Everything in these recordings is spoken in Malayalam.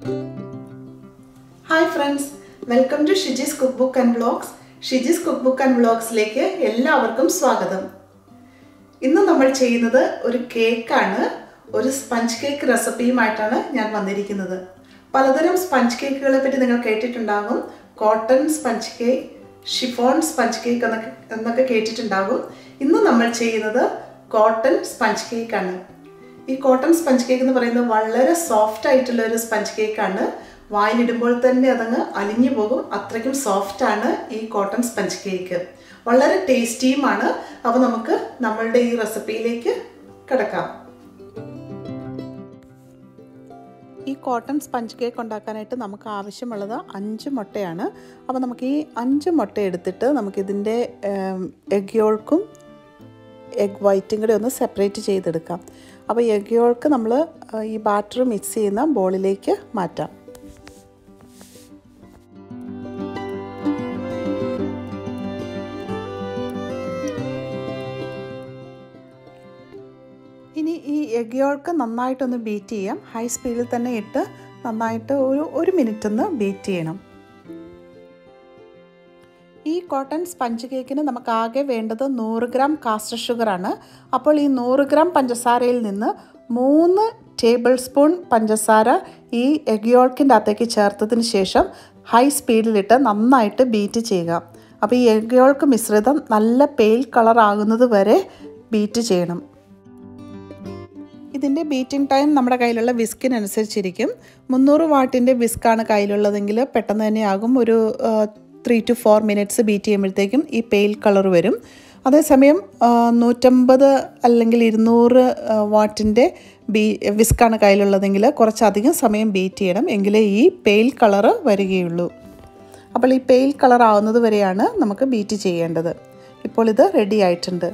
hi friends welcome to Shiji's cook book and vlogs Shiji's cook book and വ്ളോഗ്സിലേക്ക് എല്ലാവർക്കും സ്വാഗതം ഇന്ന് നമ്മൾ ചെയ്യുന്നത് ഒരു കേക്കാണ് ഒരു സ്പഞ്ച് കേക്ക് റെസിപ്പിയുമായിട്ടാണ് ഞാൻ വന്നിരിക്കുന്നത് പലതരം സ്പഞ്ച് കേക്കുകളെ പറ്റി നിങ്ങൾ കേട്ടിട്ടുണ്ടാകും cotton sponge cake chiffon sponge cake എന്നൊക്കെ എന്നൊക്കെ കേട്ടിട്ടുണ്ടാകും ഇന്ന് നമ്മൾ ചെയ്യുന്നത് കോട്ടൺ സ്പഞ്ച് കേക്കാണ് ഈ കോട്ടൺ സ്പഞ്ച് കേക്ക് എന്ന് പറയുന്നത് വളരെ സോഫ്റ്റ് ആയിട്ടുള്ള ഒരു സ്പഞ്ച് കേക്കാണ് വായിലിടുമ്പോൾ തന്നെ അതങ്ങ് അലിഞ്ഞു പോകും അത്രയ്ക്കും സോഫ്റ്റ് ആണ് ഈ കോട്ടൺ സ്പഞ്ച് കേക്ക് വളരെ ടേസ്റ്റിയുമാണ് അപ്പോൾ നമുക്ക് നമ്മളുടെ ഈ റെസിപ്പിയിലേക്ക് കിടക്കാം ഈ കോട്ടൺ സ്പഞ്ച് കേക്ക് ഉണ്ടാക്കാനായിട്ട് നമുക്ക് ആവശ്യമുള്ളത് അഞ്ച് മുട്ടയാണ് അപ്പോൾ നമുക്ക് ഈ അഞ്ച് മുട്ട എടുത്തിട്ട് നമുക്കിതിൻ്റെ എഗ് യോൾക്കും എഗ് വൈറ്റും കൂടെ ഒന്ന് സെപ്പറേറ്റ് ചെയ്തെടുക്കാം അപ്പോൾ എഗ് യോൾക്ക് നമ്മൾ ഈ ബാറ്റർ മിക്സ് ചെയ്യുന്ന ബോളിലേക്ക് മാറ്റാം ഇനി ഈ എഗ് യോൾക്ക് നന്നായിട്ടൊന്ന് ബീറ്റ് ചെയ്യാം ഹൈ സ്പീഡിൽ തന്നെ ഇട്ട് നന്നായിട്ട് ഒരു ഒരു മിനിറ്റ് ഒന്ന് ബീറ്റ് ചെയ്യണം ഈ കോട്ടൺ സ്പഞ്ച് കേക്കിന് നമുക്ക് ആകെ വേണ്ടത് നൂറ് ഗ്രാം കാസ്റ്റർ ഷുഗറാണ് അപ്പോൾ ഈ നൂറ് ഗ്രാം പഞ്ചസാരയിൽ നിന്ന് മൂന്ന് ടേബിൾ സ്പൂൺ പഞ്ചസാര ഈ എഗ് യോൾക്കിൻ്റെ അകത്തേക്ക് ചേർത്തതിന് ശേഷം ഹൈ സ്പീഡിലിട്ട് നന്നായിട്ട് ബീറ്റ് ചെയ്യുക അപ്പോൾ ഈ എഗ് യോൾക്ക് മിശ്രിതം നല്ല പെയിൽ കളർ ആകുന്നത് വരെ ബീറ്റ് ചെയ്യണം ഇതിൻ്റെ ബീറ്റിംഗ് ടൈം നമ്മുടെ കയ്യിലുള്ള വിസ്കിനനുസരിച്ചിരിക്കും മുന്നൂറ് വാട്ടിൻ്റെ വിസ്ക്കാണ് കയ്യിലുള്ളതെങ്കിൽ പെട്ടെന്ന് തന്നെ ആകും ഒരു three to four minutes beat ചെയ്യുമ്പോഴത്തേക്കും ഈ പെയിൽ കളർ വരും അതേസമയം നൂറ്റമ്പത് അല്ലെങ്കിൽ ഇരുന്നൂറ് വാട്ടിൻ്റെ ബീ വിസ്ക്കാണ് കയ്യിലുള്ളതെങ്കിൽ കുറച്ചധികം സമയം ബീറ്റ് ചെയ്യണം എങ്കിലേ ഈ പെയിൽ കളറ് വരികയുള്ളൂ അപ്പോൾ ഈ പെയിൽ കളർ ആവുന്നത് വരെയാണ് നമുക്ക് ബീറ്റ് ചെയ്യേണ്ടത് ഇപ്പോൾ ഇത് റെഡി ആയിട്ടുണ്ട്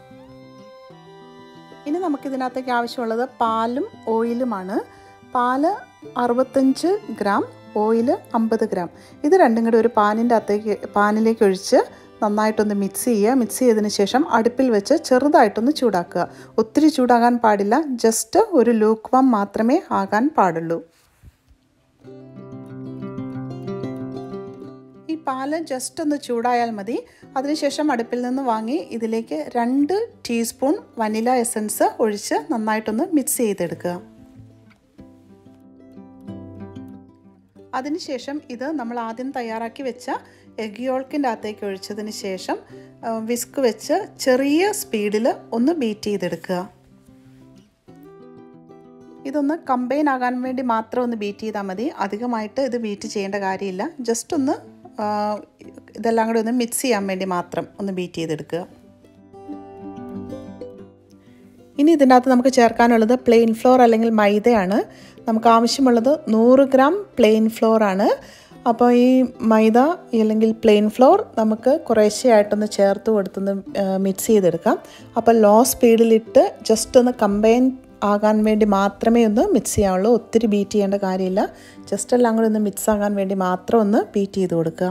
ഇനി നമുക്കിതിനകത്തേക്ക് ആവശ്യമുള്ളത് പാലും ഓയിലുമാണ് പാല് അറുപത്തഞ്ച് ഗ്രാം ഓയിൽ അമ്പത് ഗ്രാം ഇത് രണ്ടും കൂടി ഒരു പാനിൻ്റെ അകത്തേക്ക് പാനിലേക്ക് ഒഴിച്ച് നന്നായിട്ടൊന്ന് മിക്സ് ചെയ്യുക മിക്സ് ചെയ്തതിന് ശേഷം അടുപ്പിൽ വെച്ച് ചെറുതായിട്ടൊന്ന് ചൂടാക്കുക ഒത്തിരി ചൂടാകാൻ പാടില്ല ജസ്റ്റ് ഒരു ലൂക്ക് വാം മാത്രമേ ആകാൻ പാടുള്ളൂ ഈ പാല് ജസ്റ്റ് ഒന്ന് ചൂടായാൽ മതി അതിനുശേഷം അടുപ്പിൽ നിന്ന് വാങ്ങി ഇതിലേക്ക് രണ്ട് ടീസ്പൂൺ വനില എസൻസ് ഒഴിച്ച് നന്നായിട്ടൊന്ന് മിക്സ് ചെയ്തെടുക്കുക അതിനുശേഷം ഇത് നമ്മൾ ആദ്യം തയ്യാറാക്കി വെച്ച എഗ് യോൾക്കിൻ്റെ അകത്തേക്ക് ഒഴിച്ചതിന് ശേഷം വിസ്ക് വെച്ച് ചെറിയ സ്പീഡിൽ ഒന്ന് ബീറ്റ് ചെയ്തെടുക്കുക ഇതൊന്ന് കമ്പൈൻ ആകാൻ വേണ്ടി മാത്രം ഒന്ന് ബീറ്റ് ചെയ്താൽ മതി അധികമായിട്ട് ഇത് ബീറ്റ് ചെയ്യേണ്ട കാര്യമില്ല ജസ്റ്റ് ഒന്ന് ഇതെല്ലാം കൂടി ഒന്ന് മിക്സ് ചെയ്യാൻ വേണ്ടി മാത്രം ഒന്ന് ബീറ്റ് ചെയ്തെടുക്കുക ഇനി ഇതിൻ്റെ അകത്ത് നമുക്ക് ചേർക്കാനുള്ളത് പ്ലെയിൻ ഫ്ലോർ അല്ലെങ്കിൽ മൈദയാണ് നമുക്ക് ആവശ്യമുള്ളത് നൂറ് ഗ്രാം പ്ലെയിൻ ഫ്ലോർ ആണ് അപ്പോൾ ഈ മൈദ അല്ലെങ്കിൽ പ്ലെയിൻ ഫ്ലോർ നമുക്ക് കുറേശ്ശെയായിട്ടൊന്ന് ചേർത്ത് കൊടുത്തൊന്ന് മിക്സ് ചെയ്തെടുക്കാം അപ്പോൾ ലോ സ്പീഡിലിട്ട് ജസ്റ്റ് ഒന്ന് കമ്പൈൻ ആകാൻ വേണ്ടി മാത്രമേ ഒന്ന് മിക്സ് ചെയ്യാവുള്ളൂ ഒത്തിരി ബീറ്റ് ചെയ്യേണ്ട കാര്യമില്ല ജസ്റ്റ് എല്ലാം കൂടി ഒന്ന് മിക്സ് ആകാൻ വേണ്ടി മാത്രം ഒന്ന് ബീറ്റ് ചെയ്ത് കൊടുക്കുക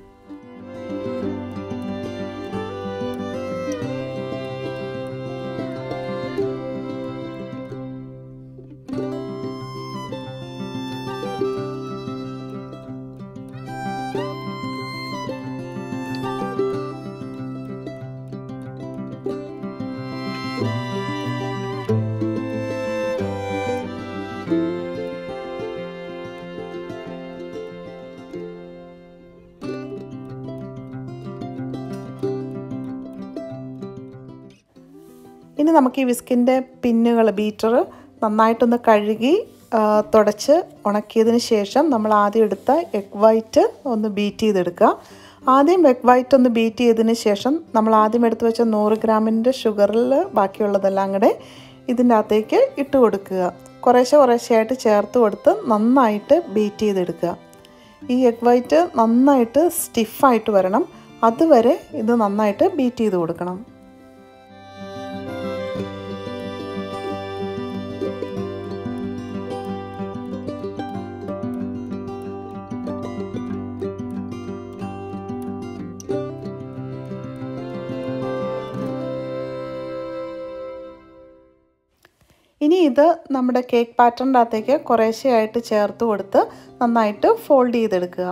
ഇനി നമുക്ക് ഈ വിസ്കിൻ്റെ പിന്നുകൾ ബീറ്റർ നന്നായിട്ടൊന്ന് കഴുകി തുടച്ച് ഉണക്കിയതിന് ശേഷം നമ്മൾ ആദ്യം എടുത്ത എഗ് വൈറ്റ് ഒന്ന് ബീറ്റ് ചെയ്തെടുക്കുക ആദ്യം എഗ് വൈറ്റ് ഒന്ന് ബീറ്റ് ചെയ്തതിന് ശേഷം നമ്മൾ ആദ്യം എടുത്തു വെച്ച നൂറ് ഗ്രാമിൻ്റെ ഷുഗറിൽ ബാക്കിയുള്ളതെല്ലാം കൂടെ ഇതിൻ്റെ അകത്തേക്ക് ഇട്ട് കൊടുക്കുക കുറേശ്ശെ കുറേശ്ശെയായിട്ട് ചേർത്ത് കൊടുത്ത് നന്നായിട്ട് ബീറ്റ് ചെയ്തെടുക്കുക ഈ എഗ് വൈറ്റ് നന്നായിട്ട് സ്റ്റിഫായിട്ട് വരണം അതുവരെ ഇത് നന്നായിട്ട് ബീറ്റ് ചെയ്ത് കൊടുക്കണം ഇനി ഇത് നമ്മുടെ കേക്ക് പാറ്ററിൻ്റെ അകത്തേക്ക് കുറേശ്ശെയായിട്ട് ചേർത്ത് കൊടുത്ത് നന്നായിട്ട് ഫോൾഡ് ചെയ്തെടുക്കുക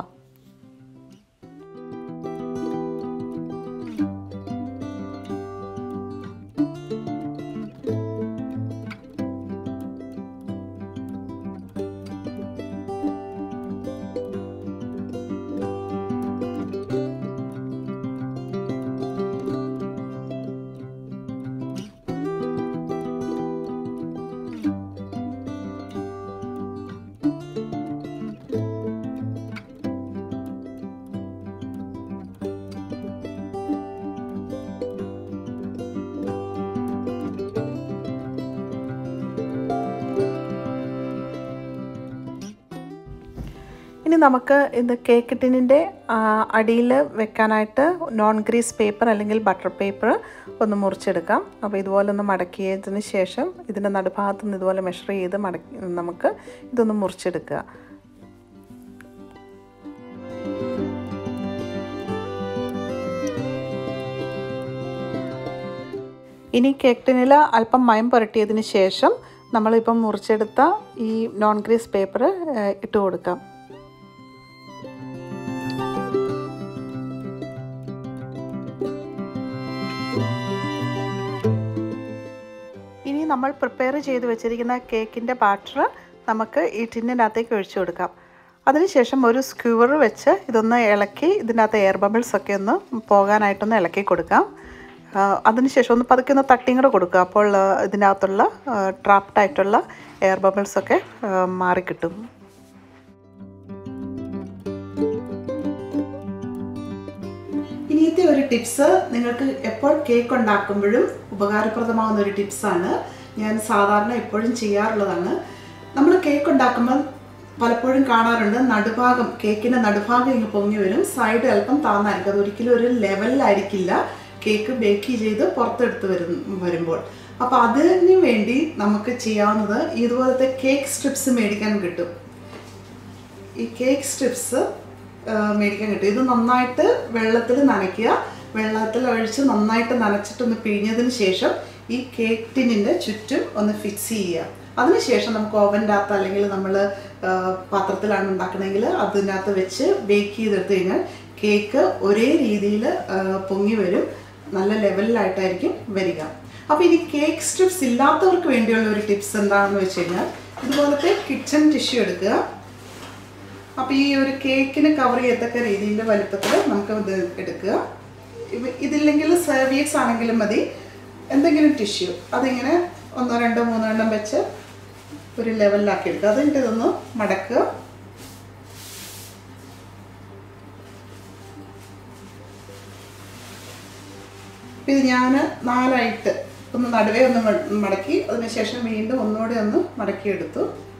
ഇനി നമുക്ക് ഇത് കേക്ക് ടിന്നിൻ്റെ അടിയിൽ വെക്കാനായിട്ട് നോൺ ഗ്രീസ് പേപ്പർ അല്ലെങ്കിൽ ബട്ടർ പേപ്പർ ഒന്ന് മുറിച്ചെടുക്കാം അപ്പോൾ ഇതുപോലെ ഒന്ന് മടക്കിയതിന് ശേഷം ഇതിൻ്റെ നടുഭാഗത്ത് നിന്ന് ഇതുപോലെ മെഷർ ചെയ്ത് മടക്കി നമുക്ക് ഇതൊന്ന് മുറിച്ചെടുക്കുക ഇനി കേക്ക് ടിന്നിൽ അല്പം മയം പുരട്ടിയതിന് ശേഷം നമ്മളിപ്പം മുറിച്ചെടുത്ത ഈ നോൺ ഗ്രീസ് പേപ്പർ ഇട്ട് കൊടുക്കാം ഇനി നമ്മൾ പ്രിപ്പയർ ചെയ്ത് വെച്ചിരിക്കുന്ന കേക്കിൻ്റെ ബാറ്റർ നമുക്ക് ഈ ടിന്നിനകത്തേക്ക് ഒഴിച്ചു കൊടുക്കാം അതിനുശേഷം ഒരു സ്ക്യൂവർ വെച്ച് ഇതൊന്ന് ഇളക്കി ഇതിനകത്ത് എയർ ബബിൾസ് ഒക്കെ ഒന്ന് പോകാനായിട്ടൊന്ന് ഇളക്കി കൊടുക്കാം അതിനുശേഷം ഒന്ന് പതുക്കെ ഒന്ന് തട്ടിയും കൂടെ കൊടുക്കുക അപ്പോൾ ഇതിനകത്തുള്ള ട്രാപ്ഡായിട്ടുള്ള എയർ ബബിൾസ് ഒക്കെ മാറിക്കിട്ടും ഇനിയത്തെ ഒരു ടിപ്സ് നിങ്ങൾക്ക് എപ്പോൾ കേക്ക് ഉണ്ടാക്കുമ്പോഴും ഉപകാരപ്രദമാകുന്ന ഒരു ടിപ്സാണ് ഞാൻ സാധാരണ എപ്പോഴും ചെയ്യാറുള്ളതാണ് നമ്മൾ കേക്ക് ഉണ്ടാക്കുമ്പോൾ പലപ്പോഴും കാണാറുണ്ട് നടുഭാഗം കേക്കിൻ്റെ നടുഭാഗം ഇങ്ങ് പൊങ്ങി വരും സൈഡ് അല്പം താന്നായിരിക്കും അത് ഒരിക്കലും ഒരു ലെവലിലായിരിക്കില്ല കേക്ക് ബേക്ക് ചെയ്ത് പുറത്തെടുത്ത് വരും വരുമ്പോൾ അപ്പോൾ അതിന് വേണ്ടി നമുക്ക് ചെയ്യാവുന്നത് ഇതുപോലത്തെ കേക്ക് സ്ട്രിപ്സ് മേടിക്കാൻ കിട്ടും ഈ കേക്ക് സ്ട്രിപ്സ് മേടിക്കാൻ കിട്ടും ഇത് നന്നായിട്ട് വെള്ളത്തിൽ നനയ്ക്കുക വെള്ളത്തിൽ ഒഴിച്ച് നന്നായിട്ട് നനച്ചിട്ടൊന്ന് പിഴിഞ്ഞതിന് ശേഷം ഈ കേക്ക് ടിന്നിൻ്റെ ചുറ്റും ഒന്ന് ഫിക്സ് ചെയ്യുക അതിനുശേഷം നമുക്ക് ഓവൻ്റെ അകത്ത് അല്ലെങ്കിൽ നമ്മൾ പാത്രത്തിലാണ് ഉണ്ടാക്കണമെങ്കിൽ അതിനകത്ത് വെച്ച് ബേക്ക് ചെയ്തെടുത്ത് കഴിഞ്ഞാൽ കേക്ക് ഒരേ രീതിയിൽ പൊങ്ങി വരും നല്ല ലെവലിലായിട്ടായിരിക്കും വരിക അപ്പോൾ ഇനി കേക്ക് സ്ട്രിപ്സ് ഇല്ലാത്തവർക്ക് വേണ്ടിയുള്ള ഒരു ടിപ്സ് എന്താണെന്ന് വെച്ച് കഴിഞ്ഞാൽ ഇതുപോലത്തെ കിച്ചൺ ടിഷ്യൂ എടുക്കുക അപ്പോൾ ഈ ഒരു കേക്കിന് കവർ ചെയ്യത്തക്ക രീതിയിൽ വലുപ്പത്തിൽ നമുക്ക് ഇത് എടുക്കുക ഇതില്ലെങ്കിൽ സർവീസ് ആണെങ്കിലും മതി എന്തെങ്കിലും ടിഷ്യൂ അതിങ്ങനെ ഒന്നോ രണ്ടോ മൂന്നോ എണ്ണം വെച്ച് ഒരു ലെവലിലാക്കി എടുക്കുക അതിൻ്റെ ഇതൊന്ന് മടക്കുക ഇത് ഞാൻ നാലായിട്ട് ഒന്ന് നടുവേ ഒന്ന് മടക്കി അതിനുശേഷം വീണ്ടും ഒന്നുകൂടെ ഒന്ന് മടക്കിയെടുത്തു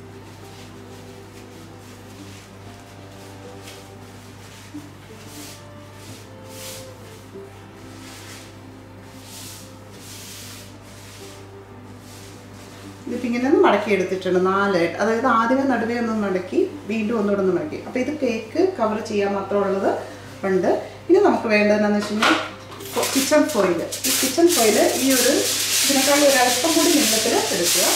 ഇതിപ്പോൾ ഇങ്ങനെ ഒന്ന് മടക്കി എടുത്തിട്ടുണ്ട് നാലായിട്ട് അതായത് ആദ്യമേ നടുവേ ഒന്ന് മടക്കി വീണ്ടും ഒന്നുകൂടെ ഒന്ന് മടക്കി അപ്പോൾ ഇത് കേക്ക് കവർ ചെയ്യാൻ മാത്രമുള്ളത് ഉണ്ട് ഇനി നമുക്ക് വേണ്ടതെന്നു വെച്ച് കഴിഞ്ഞാൽ കിച്ചൺ ഫോയിൽ ഈ കിച്ചൺ ഫോയിൽ ഈ ഒരു ഇതിനേക്കാൾ ഒരു അല്പം കൂടി നീളത്തിൽ എടുക്കുക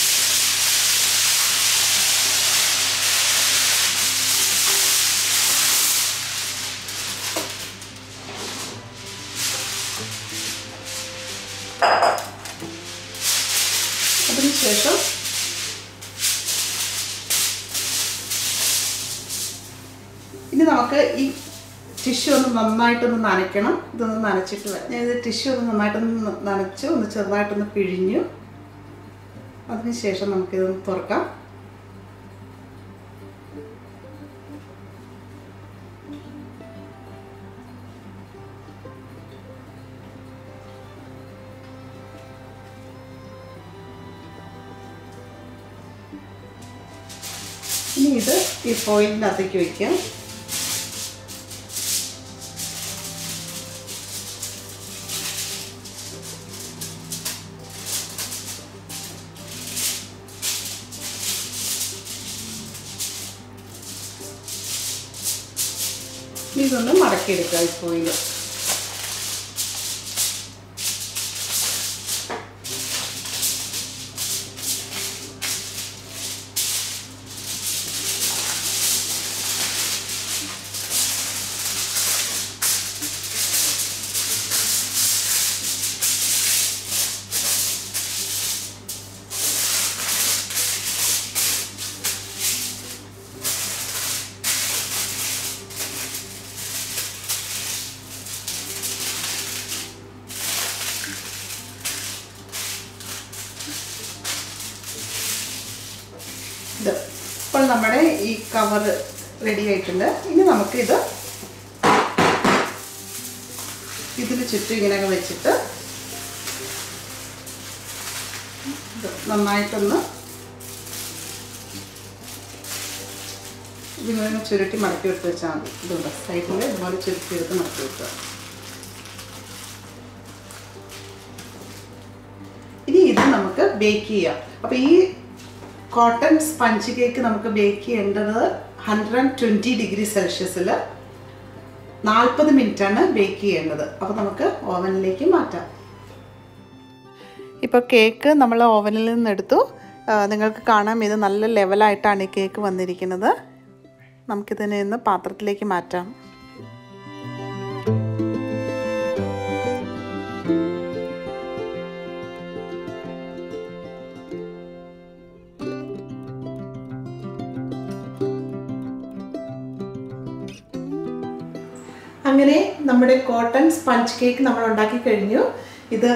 അതിനുശേഷം ഇനി നമുക്ക് ഈ ടിഷ്യൂ ഒന്ന് നന്നായിട്ടൊന്ന് നനയ്ക്കണം ഇതൊന്ന് നനച്ചിട്ട് ഞാൻ ഇത് ടിഷ്യൂ ഒന്ന് നന്നായിട്ടൊന്ന് നനച്ചു ഒന്ന് ചെറുതായിട്ടൊന്ന് പിഴിഞ്ഞു അതിനുശേഷം നമുക്കിതൊന്ന് തുറക്കാം ഇനി ഇത് ഈ ഫോയിലിൻ്റെ അകത്തേക്ക് വയ്ക്കാം ഇതൊന്ന് മടക്കിയെടുക്കുക ഈ ഫോയിൽ ഇത് ഇപ്പോൾ നമ്മുടെ ഈ കവർ റെഡി ആയിട്ടുണ്ട് ഇനി നമുക്കിത് ഇതിന് ചുറ്റും ഇങ്ങനെ വെച്ചിട്ട് ഇത് നന്നായിട്ടൊന്ന് ഇതിങ്ങനെ ചുരുട്ടി മടക്കി എടുത്ത് വെച്ചാൽ മതി ഇതുണ്ട് സൈഡിൽ ഇതുപോലെ ചുരുട്ടി എടുത്ത് മടക്കി വെക്കുക ഇനി ഇത് നമുക്ക് ബേക്ക് ചെയ്യാം അപ്പോൾ ഈ കോട്ടൺ സ്പഞ്ച് കേക്ക് നമുക്ക് ബേക്ക് ചെയ്യേണ്ടത് ഹൺഡ്രഡ് ആൻഡ് ട്വൻറ്റി ഡിഗ്രി സെൽഷ്യസിൽ നാൽപ്പത് ആണ് ബേക്ക് ചെയ്യേണ്ടത് അപ്പോൾ നമുക്ക് ഓവനിലേക്ക് മാറ്റാം ഇപ്പോൾ കേക്ക് നമ്മൾ ഓവനിൽ നിന്ന് എടുത്തു ആ, നിങ്ങൾക്ക് കാണാം ഇത് നല്ല ലെവലായിട്ടാണ് ഈ കേക്ക് വന്നിരിക്കുന്നത് നമുക്കിതിനെ ഇന്ന് പാത്രത്തിലേക്ക് മാറ്റാം അങ്ങനെ നമ്മുടെ കോട്ടൺ സ്പഞ്ച് കേക്ക് നമ്മൾ ഉണ്ടാക്കി കഴിഞ്ഞു ഇത്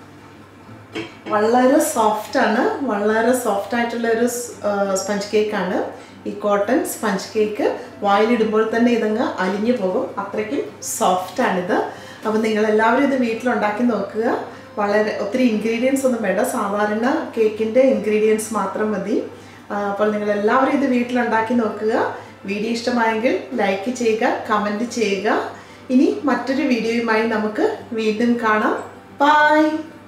വളരെ സോഫ്റ്റ് ആണ് വളരെ സോഫ്റ്റ് ആയിട്ടുള്ള ഒരു സ്പഞ്ച് കേക്കാണ് ഈ കോട്ടൺ സ്പഞ്ച് കേക്ക് വായിലിടുമ്പോൾ തന്നെ ഇതങ്ങ് അലിഞ്ഞു പോകും അത്രയ്ക്കും സോഫ്റ്റ് ആണിത് അപ്പോൾ നിങ്ങൾ എല്ലാവരും ഇത് വീട്ടിലുണ്ടാക്കി നോക്കുക വളരെ ഒത്തിരി ഇൻഗ്രീഡിയൻസ് ഒന്നും വേണ്ട സാധാരണ കേക്കിൻ്റെ ഇൻഗ്രീഡിയൻസ് മാത്രം മതി ആ, അപ്പോൾ നിങ്ങൾ എല്ലാവരും ഇത് വീട്ടിലുണ്ടാക്കി നോക്കുക വീഡിയോ ഇഷ്ടമായെങ്കിൽ ലൈക്ക് ചെയ്യുക കമൻറ്റ് ചെയ്യുക ഇനി മറ്റൊരു വീഡിയോയുമായി നമുക്ക് വീണ്ടും കാണാം ബൈ